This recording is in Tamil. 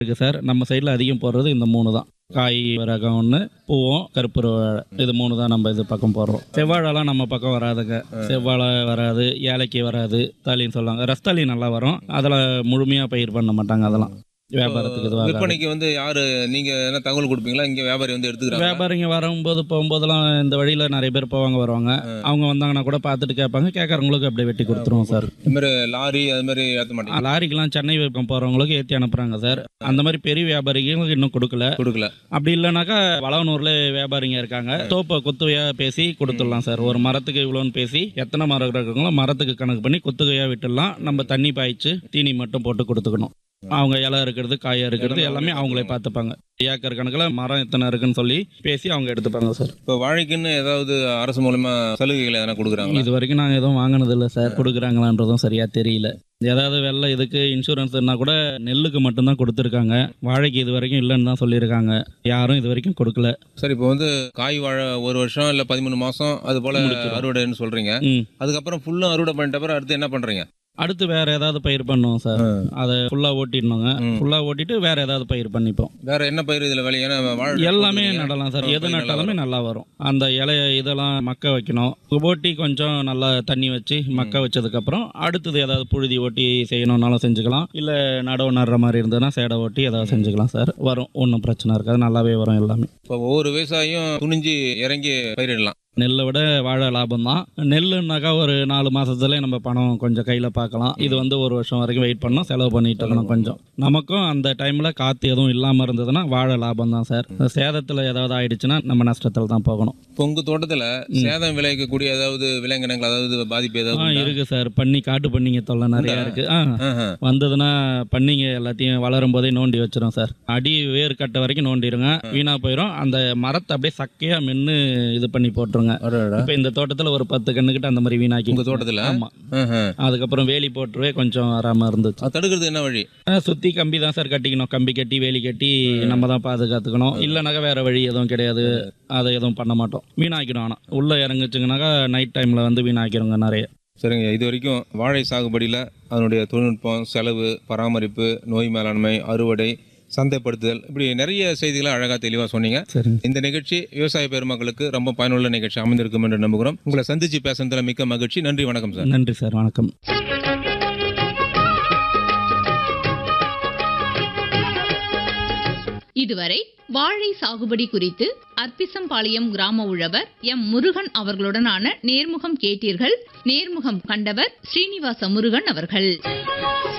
இருக்கு சார் நம்ம சைடில் அதிகம் போடுறது இந்த மூணு தான் காய் ரகம் ஒன்று பூவும் கருப்பு வாழை இது மூணு தான் நம்ம இது பக்கம் போடுறோம் செவ்வாழைலாம் நம்ம பக்கம் வராதுங்க செவ்வாழை வராது ஏலக்கி வராது தாலின்னு சொல்லுவாங்க ரஸ்தாலி நல்லா வரும் அதில் முழுமையாக பயிர் பண்ண மாட்டாங்க அதெல்லாம் வியாபாரத்துக்கு இதுவாக விற்பனைக்கு வந்து யாரு நீங்க என்ன தகவல் கொடுப்பீங்களா இங்க வியாபாரி வந்து எடுத்துக்கிறாங்க வியாபாரிங்க வரும்போது போகும்போதெல்லாம் இந்த வழியில் நிறைய பேர் போவாங்க வருவாங்க அவங்க வந்தாங்கன்னா கூட பார்த்துட்டு கேட்பாங்க கேட்குறவங்களுக்கு அப்படியே வெட்டி கொடுத்துருவோம் சார் இந்த மாதிரி லாரி அது மாதிரி ஏத்த மாட்டீங்க லாரிக்கெல்லாம் சென்னை பக்கம் போகிறவங்களுக்கு ஏற்றி அனுப்புகிறாங்க சார் அந்த மாதிரி பெரிய வியாபாரிகளுக்கு இன்னும் கொடுக்கல கொடுக்கல அப்படி இல்லைனாக்கா வளவனூர்ல வியாபாரிங்க இருக்காங்க தோப்பை குத்துவையா பேசி கொடுத்துடலாம் சார் ஒரு மரத்துக்கு இவ்வளோன்னு பேசி எத்தனை மரம் இருக்குங்களோ மரத்துக்கு கணக்கு பண்ணி குத்துகையா விட்டுடலாம் நம்ம தண்ணி பாய்ச்சி தீனி மட்டும் போட்டு கொடுத்துக்கணும் அவங்க இலை இருக்கிறது காயா இருக்கிறது எல்லாமே அவங்களே பார்த்துப்பாங்க ஏக்கர் கணக்கில் மரம் எத்தனை இருக்குன்னு சொல்லி பேசி அவங்க எடுத்துப்பாங்க சார் இப்போ வாழைக்குன்னு ஏதாவது அரசு மூலமா சலுகைகள் எதனா கொடுக்குறாங்களா இது வரைக்கும் நாங்கள் எதுவும் வாங்கினது இல்லை சார் கொடுக்குறாங்களான்றதும் சரியா தெரியல ஏதாவது வெள்ளை இதுக்கு இன்சூரன்ஸ்னா கூட நெல்லுக்கு மட்டும்தான் கொடுத்துருக்காங்க வாழைக்கு இது வரைக்கும் இல்லைன்னு தான் சொல்லியிருக்காங்க யாரும் இது வரைக்கும் கொடுக்கல சரி இப்போ வந்து காய் வாழை ஒரு வருஷம் இல்ல பதிமூணு மாசம் அது போல முடிச்சிடும். அறுவடைன்னு சொல்றீங்க ம் அதுக்கப்புறம் ஃபுல்லும் அறுவடை பண்ணிட்ட பிறகு அடுத்து என்ன பண்றீங்க அடுத்து வேற ஏதாவது பயிர் பண்ணுவோம் சார் அதை ஃபுல்லாக ஓட்டிடணுங்க ம். ஃபுல்லாக ஓட்டிட்டு வேற ஏதாவது பயிர் பண்ணிப்போம் வேற என்ன பயிர் இதுல வேலை ஏன்னா வாழை எல்லாமே போடுறீங்க. நடலாம் சார் ஆ, எது பயிர் நல்லா நட்டாலுமே நல்லா வரும் அந்த இலைய இதெல்லாம் மக்க வைக்கணும் ஓட்டி கொஞ்சம் நல்லா தண்ணி வச்சு மக்க வச்சதுக்கப்புறம் அடுத்தது ஏதாவது புழுதி ஓட்டி செய்யணும்னாலும் செஞ்சுக்கலாம் இல்லை நடவு நடுற மாதிரி இருந்ததுன்னா சேடை ஓட்டி ஏதாவது செஞ்சுக்கலாம் சார் வரும் ஒன்றும் பிரச்சனை இருக்காது நல்லாவே வரும் எல்லாமே இப்போ ஒவ்வொரு விவசாயியும் துணிஞ்சு இறங்கி பயிரிடலாம் நெல்லை விட வாழை லாபம் தான் நெல்லுனாக்கா ஒரு நாலு மாசத்துல நம்ம பணம் கொஞ்சம் கையில் பார்க்கலாம் இது வந்து ஒரு வருஷம் வரைக்கும் வெயிட் பண்ணோம் செலவு பண்ணிட்டு இருக்கணும் கொஞ்சம் நமக்கும் அந்த டைமில் காற்று எதுவும் இல்லாமல் இருந்ததுன்னா வாழை லாபம் தான் சார் சேதத்தில் ஏதாவது ஆயிடுச்சுன்னா நம்ம நஷ்டத்தில் தான் போகணும் இப்போ உங்க தோட்டத்துல சேதம் விளைவிக்கக்கூடிய ஏதாவது விலங்கினங்கள் அதாவது பாதிப்பு ஆ ஏதாவது உண்டா? இருக்கு சார் பண்ணி காட்டு பண்ணிங்க தொல்லை நிறையா உண்டா? இருக்கு ஆ ஆஹா. வந்ததுன்னா பண்ணிங்க எல்லாத்தையும் வளரும் போதே நோண்டி வச்சிரும் சார் அடி வேர் கட்ட வரைக்கும் நோண்டிடுங்க வீணா போயிடும் அந்த மரத்தை அப்படியே சக்கையா மென்று இது பண்ணி போட்டுருங்க அடடா. இப்போ இந்த தோட்டத்தில் ஒரு பத்து கண்ணுக்கிட்ட அந்த மாதிரி வீணாக்கி உங்க தோட்டத்துல ஆமா ஆஹா. அதுக்கப்புறம் வேலி போட்டுருவே கொஞ்சம் வராம இருந்துச்சு அது தடுக்கிறது என்ன வழி ஆ, சுத்தி கம்பி தான் சார் கட்டிக்கணும் கம்பி கட்டி வேலி கட்டி நம்ம தான் பாதுகாத்துக்கணும் இல்லைனாக்கா வேற வழி எதுவும் கிடையாது அதை எதுவும் பண்ண மாட்டோம் வீணாக்கிடும் ஆனால் உள்ள இறங்குச்சுங்கனாக்கா நைட் டைம்ல வந்து வீணாக்கிடுங்க நிறைய சரிங்க இது வரைக்கும் வாழை சாகுபடியில் அதனுடைய தொழில்நுட்பம் செலவு பராமரிப்பு நோய் மேலாண்மை அறுவடை சந்தைப்படுத்துதல் இப்படி நிறைய செய்திகளை அழகாக தெளிவாக சொன்னீங்க சரிங்க இந்த நிகழ்ச்சி விவசாய பெருமக்களுக்கு ரொம்ப பயனுள்ள நிகழ்ச்சி அமைந்திருக்கும் என்று நம்புகிறோம் உங்களை சந்திச்சு பேசுனதுல மிக்க மகிழ்ச்சி நன்றி வணக்கம் சார் நன்றி சார் வணக்கம் இதுவரை வாழை சாகுபடி குறித்து அர்ப்பிசம்பாளையம் கிராம உழவர் எம் முருகன் அவர்களுடனான நேர்முகம் கேட்டீர்கள் நேர்முகம் கண்டவர் ஸ்ரீனிவாச முருகன் அவர்கள்